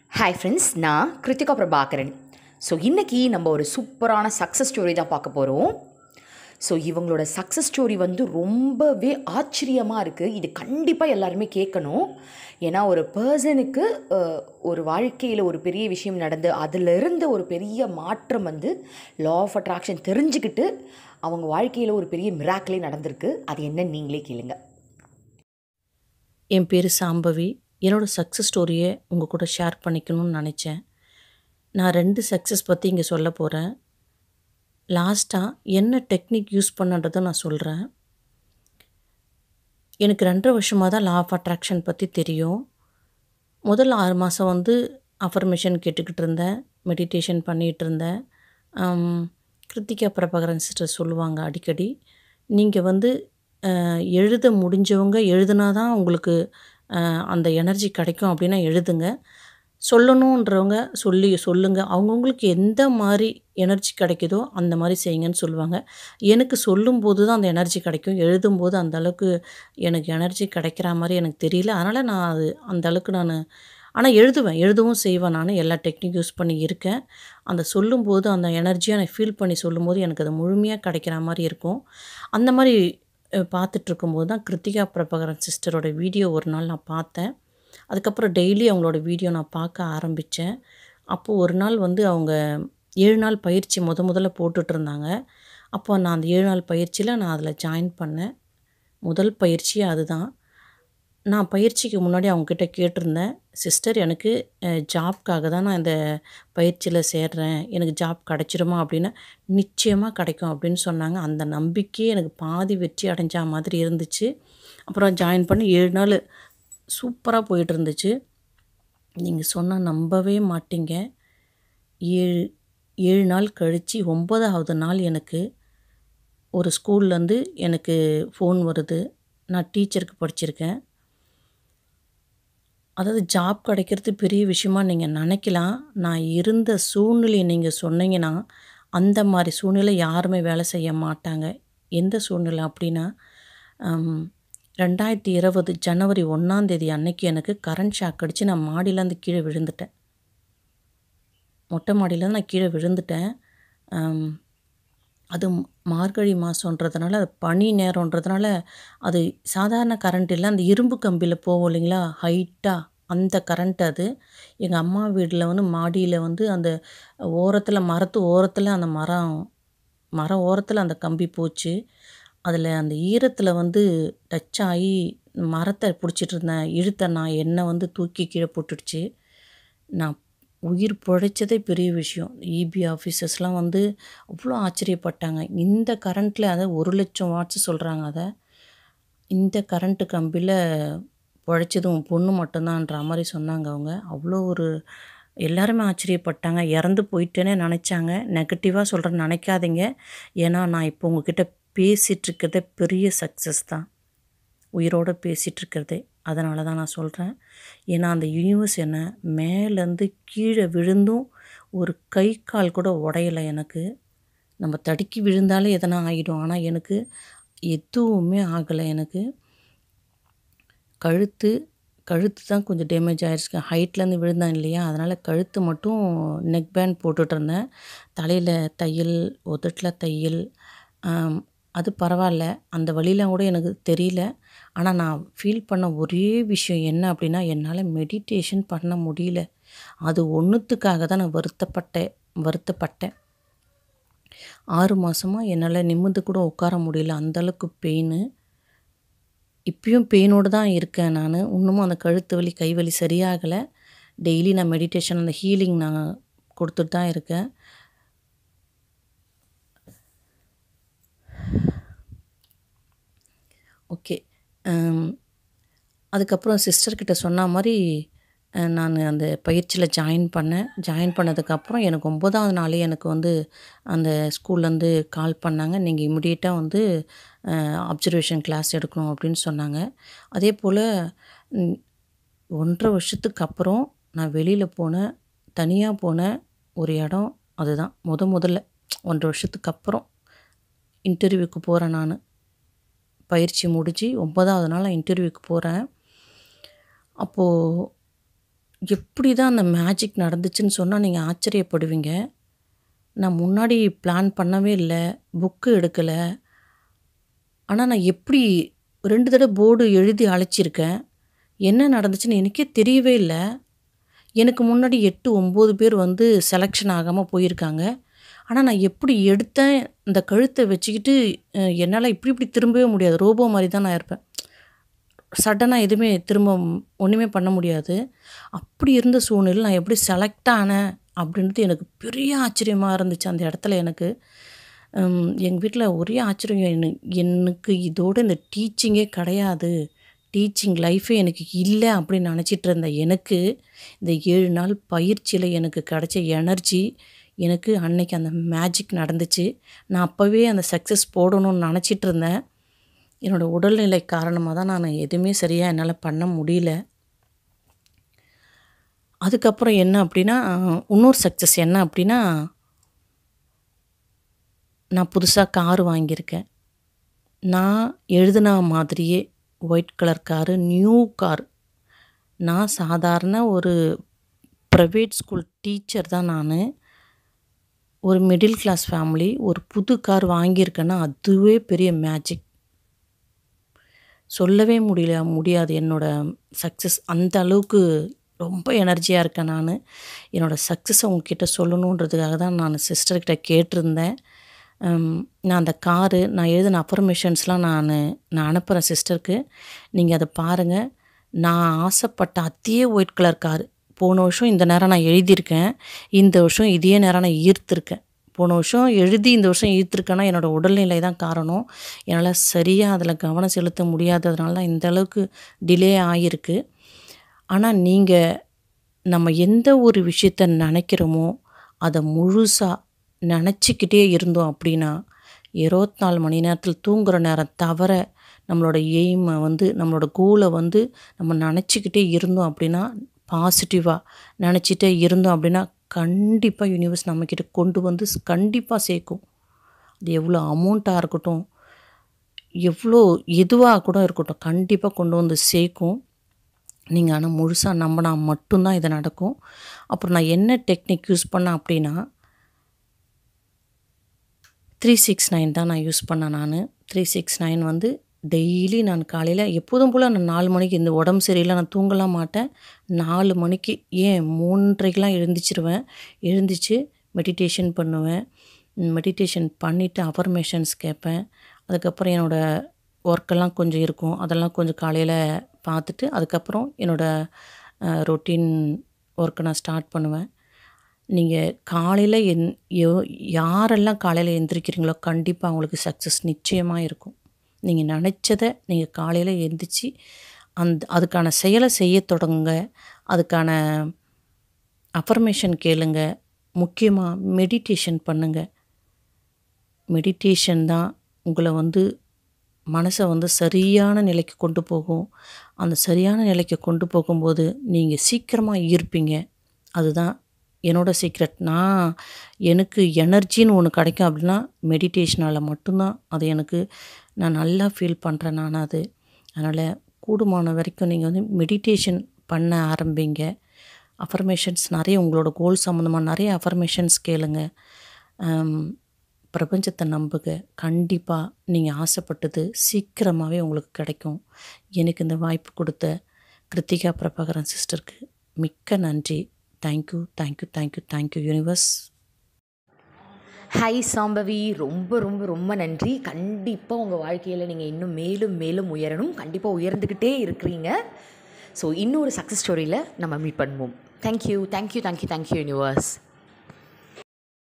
hi friends நான் Kiruthika Prabhakaran so இன்றைக்கி நம்ம ஒரு சூப்பரான சக்ஸஸ் ஸ்டோரி தான் பார்க்க போகிறோம் ஸோ இவங்களோட சக்ஸஸ் ஸ்டோரி வந்து ரொம்பவே ஆச்சரியமாக இருக்குது இது கண்டிப்பாக எல்லாருமே கேட்கணும் ஏன்னா ஒரு பர்சனுக்கு ஒரு வாழ்க்கையில் ஒரு பெரிய விஷயம் நடந்து அதிலிருந்து ஒரு பெரிய மாற்றம் வந்து லா ஆஃப் அட்ராக்ஷன் தெரிஞ்சுக்கிட்டு அவங்க வாழ்க்கையில் ஒரு பெரிய மிராக்கிளே நடந்திருக்கு அது என்னன்னு நீங்களே கேளுங்க என் பேர் சாம்பவி என்னோடய சக்ஸஸ் ஸ்டோரியை உங்கள் கூட ஷேர் பண்ணிக்கணும்னு நினச்சேன் நான் ரெண்டு சக்ஸஸ் பற்றி இங்கே சொல்ல போகிறேன் லாஸ்ட்டாக என்ன டெக்னிக் யூஸ் பண்ணன்றதை நான் சொல்கிறேன் எனக்கு ரெண்டரை வருஷமாக தான் லா ஆஃப் அட்ராக்ஷன் பற்றி தெரியும் முதல் ஆறு மாதம் வந்து அஃபர்மேஷன் கேட்டுக்கிட்டு இருந்தேன் மெடிடேஷன் பண்ணிகிட்டு இருந்தேன் ஆம், கிருத்திகா பிரபாகரன் சிஸ்டர் சொல்லுவாங்க அடிக்கடி நீங்கள் வந்து அஹ், எழுத முடிஞ்சவங்க எழுதுனா தான் உங்களுக்கு அஹ், அந்த எனர்ஜி கிடைக்கும் அப்படின்னா எழுதுங்க சொல்லணுன்றவங்க சொல்லி சொல்லுங்கள் அவங்கவுங்களுக்கு எந்த மாதிரி எனர்ஜி கிடைக்குதோ அந்த மாதிரி செய்யுங்கன்னு சொல்லுவாங்க எனக்கு சொல்லும்போது தான் அந்த எனர்ஜி கிடைக்கும் எழுதும்போது அந்த அளவுக்கு எனக்கு எனர்ஜி கிடைக்கிற மாதிரி எனக்கு தெரியல அதனால் நான் அது அந்த அளவுக்கு நான் ஆனால் எழுதுவேன் எழுதவும் செய்வேன் நான் எல்லா டெக்னிக் யூஸ் பண்ணி இருக்கேன் அந்த சொல்லும்போது அந்த எனர்ஜியை நான் ஃபீல் பண்ணி சொல்லும்போது எனக்கு அது முழுமையாக கிடைக்கிற மாதிரி இருக்கும் அந்த மாதிரி அஹ், பார்த்துட்டு இருக்கும்போது தான் கிருத்திகா பிரபாகரன் சிஸ்டரோட வீடியோ ஒரு நாள் நான் பார்த்தேன் அதுக்கப்புறம் டெய்லி அவங்களோட வீடியோ நான் பார்க்க ஆரம்பித்தேன் அப்போது ஒரு நாள் வந்து அவங்க ஏழு நாள் பயிற்சி முத முதல்ல போட்டுட்டு இருந்தாங்க அப்போ நான் அந்த ஏழு நாள் பயிற்சியில் நான் அதில் ஜாயின் பண்ணேன் முதல் பயிற்சியே அதுதான் நான் பயிற்சிக்கு முன்னாடி அவங்கக்கிட்ட கேட்டிருந்தேன் சிஸ்டர் எனக்கு ஜாப்க்காக தான் நான் இந்த பயிற்சியில் சேர்றேன் எனக்கு ஜாப் கிடச்சிருமா அப்படின்னு நிச்சயமாக கிடைக்கும் அப்படின்னு சொன்னாங்க அந்த நம்பிக்கையே எனக்கு பாதி வெற்றி அடைஞ்ச மாதிரி இருந்துச்சு அப்புறம் ஜாயின் பண்ணி ஏழு நாள் சூப்பராக போயிட்டு இருந்துச்சு நீங்கள் சொன்னால் நம்பவே மாட்டீங்க ஏழு ஏழு நாள் கழித்து ஒன்பதாவது நாள் எனக்கு ஒரு ஸ்கூல்லேருந்து எனக்கு ஃபோன் வருது நான் டீச்சருக்கு படிச்சிருக்கேன் அதாவது ஜாப் கிடைக்கிறது பெரிய விஷயமா நீங்கள் நினைக்கலாம் நான் இருந்த சூழ்நிலையை நீங்கள் சொன்னீங்கன்னா அந்த மாதிரி சூழ்நிலை யாருமே வேலை செய்ய மாட்டாங்க எந்த சூழ்நிலை அப்படின்னா ஹம், ரெண்டாயிரத்தி இருபது ஜனவரி ஒன்றாந்தேதி அன்னைக்கு எனக்கு கரண்ட் ஷாக் அடித்து நான் மாடியிலேருந்து கீழே விழுந்துட்டேன் மொட்டை மாடியிலேருந்து நான் கீழே விழுந்துட்டேன் ஹம், அது மார்கழி மாதன்றதுனால அது பனி நேரன்றதுனால அது சாதாரண கரண்ட் இல்லை அந்த இரும்பு கம்பியில் போகும் இல்லைங்களா ஹைட்டாக அந்த கரண்ட் அது எங்கள் அம்மா வீட்டில் வந்து மாடியில் வந்து அந்த ஓரத்தில் மரத்து ஓரத்தில் அந்த மரம் மரம் ஓரத்தில் அந்த கம்பி போச்சு அதில் அந்த ஈரத்தில் வந்து டச் ஆகி மரத்தை பிடிச்சிட்டு இருந்தேன் இழுத்த நான் என்னை வந்து தூக்கி கீழே போட்டுடுச்சு நான் உயிர் பிழைச்சதே பெரிய விஷயம் இபி ஆஃபீஸர்ஸ்லாம் வந்து அவ்வளோ ஆச்சரியப்பட்டாங்க இந்த கரண்ட்டில் அதை ஒரு லட்சம் வாட்ஸ் சொல்கிறாங்க அதை இந்த கரண்ட்டு கம்பியில் பிழைச்சது உன் பொண்ணு மட்டும்தான்ற மாதிரி சொன்னாங்க அவங்க அவ்வளோ ஒரு எல்லாருமே ஆச்சரியப்பட்டாங்க இறந்து போயிட்டேனே நினச்சாங்க நெகட்டிவாக சொல்கிறேன்னு நினைக்காதீங்க ஏன்னா நான் இப்போ உங்ககிட்ட பேசிகிட்டு இருக்கிறதே பெரிய சக்ஸஸ் தான் உயிரோடு பேசிகிட்டு இருக்கிறதே அதனால தான் நான் சொல்கிறேன் ஏன்னா அந்த யூனிவர்ஸ் என்ன மேலேருந்து கீழே விழுந்தும் ஒரு கை கால் கூட உடையலை எனக்கு நம்ம தடுக்கி விழுந்தாலே எதனா ஆகிடும் ஆனால் எனக்கு எதுவுமே ஆகலை எனக்கு கழுத்து கழுத்து தான் கொஞ்சம் டேமேஜ் ஆயிடுச்சு ஹைட்லேருந்து விழுந்தேன் இல்லையா அதனால் கழுத்து மட்டும் நெக் பேண்ட் போட்டுட்டு இருந்தேன் தலையில் தையல் உதட்டில் தையல் ஆம், அது பரவாயில்ல அந்த வழியெலாம் கூட எனக்கு தெரியல ஆனால் நான் ஃபீல் பண்ண ஒரே விஷயம் என்ன அப்படின்னா என்னால் மெடிடேஷன் பண்ண முடியல அது ஒன்றுத்துக்காக தான் நான் வருத்தப்பட்டேன் வருத்தப்பட்டேன் ஆறு மாதமாக என்னால் நிமிர்ந்து கூட உட்கார முடியல அந்தளவுக்கு பெயின் இப்பயும் பெயினோடு தான் இருக்கேன் நான் இன்னமும் அந்த கழுத்து வலி கை வலி சரியாகலை டெய்லி நான் மெடிடேஷன் அந்த ஹீலிங் நான் கொடுத்துட்டு தான் இருக்கேன் ஓகே அதுக்கப்புறம் சிஸ்டர்கிட்ட சொன்ன மாதிரி நான் அந்த பயிற்சியில் ஜாயின் பண்ணேன் ஜாயின் பண்ணதுக்கப்புறம் எனக்கு ஒம்பதாவது நாளே எனக்கு வந்து அந்த ஸ்கூல்லேருந்து கால் பண்ணாங்க நீங்கள் இமிடியேட்டாக வந்து அப்சர்வேஷன் கிளாஸ் எடுக்கணும் அப்படின்னு சொன்னாங்க அதே போல் ம், ஒன்றரை வருஷத்துக்கு அப்புறம் நான் வெளியில் போனேன் தனியாக போன ஒரு இடம் அதுதான் முத முதல்ல ஒன்றரை வருஷத்துக்கு அப்புறம் இன்டர்வியூக்கு போகிறேன் நான் பயிற்சி முடிஞ்சு ஒன்பதாவது நாள் நான் இன்டர்வியூக்கு போகிறேன் அப்போது எப்படி தான் அந்த மேஜிக் நடந்துச்சுன்னு சொன்னால் நீங்கள் ஆச்சரியப்படுவீங்க நான் முன்னாடி பிளான் பண்ணவே இல்லை புக்கு எடுக்கலை ஆனால் நான் எப்படி ரெண்டு தடவை போர்டு எழுதி அழைச்சிருக்கேன் என்ன நடந்துச்சுன்னு எனக்கே தெரியவே இல்லை எனக்கு முன்னாடி எட்டு ஒம்பது பேர் வந்து செலெக்ஷன் ஆகாமல் போயிருக்காங்க ஆனால் நான் எப்படி எடுத்தேன் இந்த கழுத்தை வச்சுக்கிட்டு அஹ், என்னால் இப்படி இப்படி திரும்பவே முடியாது ரோபோ மாதிரி தான் நான் இருப்பேன் சடனாக எதுவுமே திரும்ப ஒன்றுமே பண்ண முடியாது அப்படி இருந்த சூழ்நிலை நான் எப்படி செலக்ட் ஆனேன் அப்படின்றது எனக்கு பெரிய ஆச்சரியமாக இருந்துச்சு அந்த இடத்துல எனக்கு எங்கள் வீட்டில் ஒரே ஆச்சரியம் என்ன எனக்கு இதோட இந்த டீச்சிங்கே கிடையாது டீச்சிங் லைஃபே எனக்கு இல்லை அப்படின்னு நினச்சிட்டு இருந்த எனக்கு இந்த ஏழு நாள் பயிற்சியில் எனக்கு கிடைச்ச எனர்ஜி எனக்கு அன்னைக்கு அந்த மேஜிக் நடந்துச்சு நான் அப்போவே அந்த சக்ஸஸ் போடணும்னு நினச்சிட்டு இருந்தேன் என்னோடய உடல்நிலை காரணமாக தான் நான் எதுவுமே சரியாக என்னால் பண்ண முடியல அதுக்கப்புறம் என்ன அப்படின்னா இன்னொரு சக்ஸஸ் என்ன அப்படின்னா நான் புதுசாக கார் வாங்கியிருக்கேன் நான் எழுதின மாதிரியே white colour car new car நான் சாதாரண ஒரு ப்ரைவேட் ஸ்கூல் டீச்சர் தான் நான் ஒரு மிடில் கிளாஸ் ஃபேமிலி ஒரு புது கார் வாங்கியிருக்கேன்னா அதுவே பெரிய மேஜிக் சொல்லவே முடியல முடியாது என்னோட சக்ஸஸ் அந்த அளவுக்கு ரொம்ப எனர்ஜியாக இருக்கேன் நான் என்னோடய சக்ஸஸை உங்ககிட்ட சொல்லணுன்றதுக்காக தான் நான் சிஸ்டர்கிட்ட கேட்டிருந்தேன் ஹம், நான் அந்த காரு நான் எழுதின அஃபர்மேஷன்ஸ்லாம் நான் நான் அனுப்புகிறேன் சிஸ்டருக்கு நீங்கள் அதை பாருங்கள் நான் ஆசைப்பட்ட அதே ஒயிட் கலர் காரு போன வருஷம் இந்த நேரம் நான் எழுதியிருக்கேன் இந்த வருஷம் இதே நேரம் நான் ஈர்த்திருக்கேன் போன வருஷம் எழுதி இந்த வருஷம் ஈர்த்திருக்கேன்னா என்னோடய உடல்நிலை தான் காரணம் என்னால் சரியாக அதில் கவனம் செலுத்த முடியாததுனால தான் இந்த அளவுக்கு டிலே ஆகிருக்கு ஆனால் நீங்கள் நம்ம எந்த ஒரு விஷயத்த நினைக்கிறோமோ அதை முழுசாக நினச்சிக்கிட்டே இருந்தோம் அப்படின்னா இருபத்தி நாலு மணி நேரத்தில் தூங்குகிற நேரம் தவிர நம்மளோட எய்மை வந்து நம்மளோட கோலை வந்து நம்ம நினச்சிக்கிட்டே இருந்தோம் அப்படின்னா பாசிட்டிவாக நினச்சிட்டே இருந்தோம் அப்படின்னா கண்டிப்பாக யூனிவர்ஸ் நம்மக்கிட்ட கொண்டு வந்து கண்டிப்பாக சேர்க்கும் அது எவ்வளோ அமௌண்ட்டாக இருக்கட்டும் எவ்வளோ எதுவாக கூட இருக்கட்டும் கண்டிப்பாக கொண்டு வந்து சேர்க்கும் நீங்கள் ஆனால் முழுசாக நம்பினா மட்டும்தான் இது நடக்கும் அப்புறம் நான் என்ன டெக்னிக் யூஸ் பண்ணேன் அப்படின்னா த்ரீ சிக்ஸ் நைன் தான் நான் யூஸ் பண்ணேன் நான் த்ரீ சிக்ஸ் நைன் வந்து டெய்லி நான் காலையில் எப்போதும் போல் நான் நாலு மணிக்கு இந்த உடம்பு சரியில்லை நான் தூங்கலாம் மாட்டேன் நாலு மணிக்கு ஏன் மூன்றரைக்கெலாம் எழுந்திரிச்சிருவேன் எழுந்திரிச்சு மெடிடேஷன் பண்ணுவேன் மெடிடேஷன் பண்ணிவிட்டு அஃபர்மேஷன்ஸ் கேட்பேன் அதுக்கப்புறம் என்னோடய ஒர்க்கெல்லாம் கொஞ்சம் இருக்கும் அதெல்லாம் கொஞ்சம் காலையில் பார்த்துட்டு அதுக்கப்புறம் என்னோடய ரொட்டீன் ஒர்க்கை நான் ஸ்டார்ட் பண்ணுவேன் நீங்கள் காலையில் என் யோ- யாரெல்லாம் காலையில் எந்திரிக்கிறீங்களோ கண்டிப்பாக அவங்களுக்கு சக்ஸஸ் நிச்சயமாக இருக்கும் நீங்கள் நினச்சதை நீங்கள் காலையில் எந்திரிச்சு அந்த அதுக்கான செயலை செய்ய தொடங்குங்க அதுக்கான அஃபர்மேஷன் கேளுங்க முக்கியமாக மெடிடேஷன் பண்ணுங்க மெடிடேஷன் தான் உங்களை வந்து மனசை வந்து சரியான நிலைக்கு கொண்டு போகும் அந்த சரியான நிலைக்கு கொண்டு போகும்போது நீங்கள் சீக்கிரமாக ஈர்ப்பீங்க அதுதான் என்னோட சீக்ரெட் நான் எனக்கு எனர்ஜின்னு ஒன்று கிடைக்கும் அப்படின்னா மெடிடேஷனால் மட்டும்தான் அது எனக்கு நான் நல்லா ஃபீல் பண்ணுறேன் நான் அது அதனால் கூடுமான வரைக்கும் நீங்கள் வந்து மெடிடேஷன் பண்ண ஆரம்பிங்க அஃபர்மேஷன்ஸ் நிறைய உங்களோட கோல் சம்மந்தமாக நிறைய அஃபர்மேஷன்ஸ் கேளுங்க ஆம், பிரபஞ்சத்தை நம்புங்க கண்டிப்பாக நீங்கள் ஆசைப்பட்டது சீக்கிரமாகவே உங்களுக்கு கிடைக்கும் எனக்கு இந்த வாய்ப்பு கொடுத்த கிருத்திகா பிரபாகரன் சிஸ்டருக்கு மிக்க நன்றி thank you thank you thank you thank you universe hi Shambhavi ரொம்ப ரொம்ப ரொம்ப நன்றி கண்டிப்பாக உங்கள் வாழ்க்கையில் நீங்கள் இன்னும் மேலும் மேலும் உயரணும் கண்டிப்பாக உயர்ந்துக்கிட்டே இருக்கிறீங்க ஸோ இன்னொரு சக்ஸஸ் ஸ்டோரியில் நம்ம மீட் பண்ணுவோம் thank you thank you thank you thank you universe